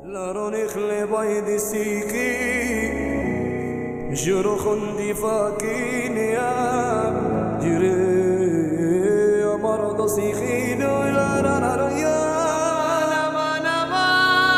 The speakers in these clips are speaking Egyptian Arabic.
لارون خلی باید سیکی جرو خندی فاکینیا جری مرض سیخین لا لا لا یا نما نما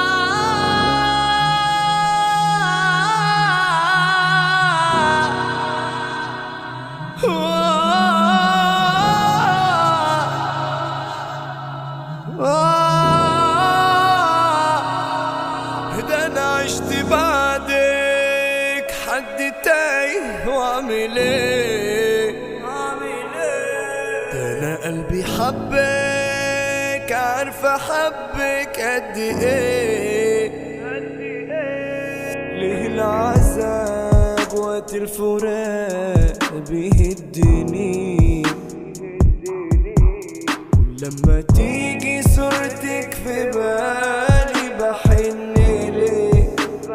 ده انا عشت بعدك حد تايه واعمل ايه ده انا قلبي حبك عارفه حبك قد ايه ليه العذاب وقت الفراق بيهدني ولما تيجي صورتك في بالي بحن ليه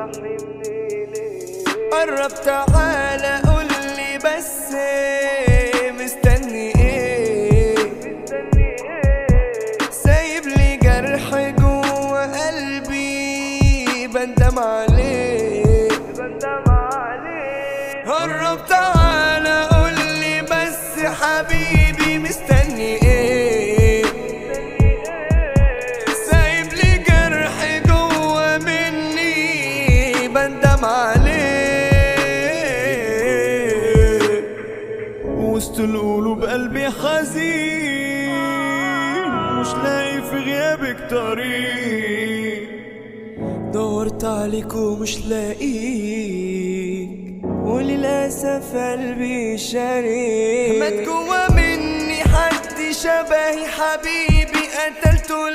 قرب تعالى قولي بس إيه مستني ايه سايب لي جرح جوه قلبي بندم عليه قرب تعالى قولي بس حبيبي مستني ايه سايب لي جرح جوه مني بندم عليه وسط القلوب قلبي حزين مش لاقي في غيابك طريق دورت عليك ومش لاقيك وللأسف قلبي شريك مات جوا مني حد شبهي حبيبي قتلته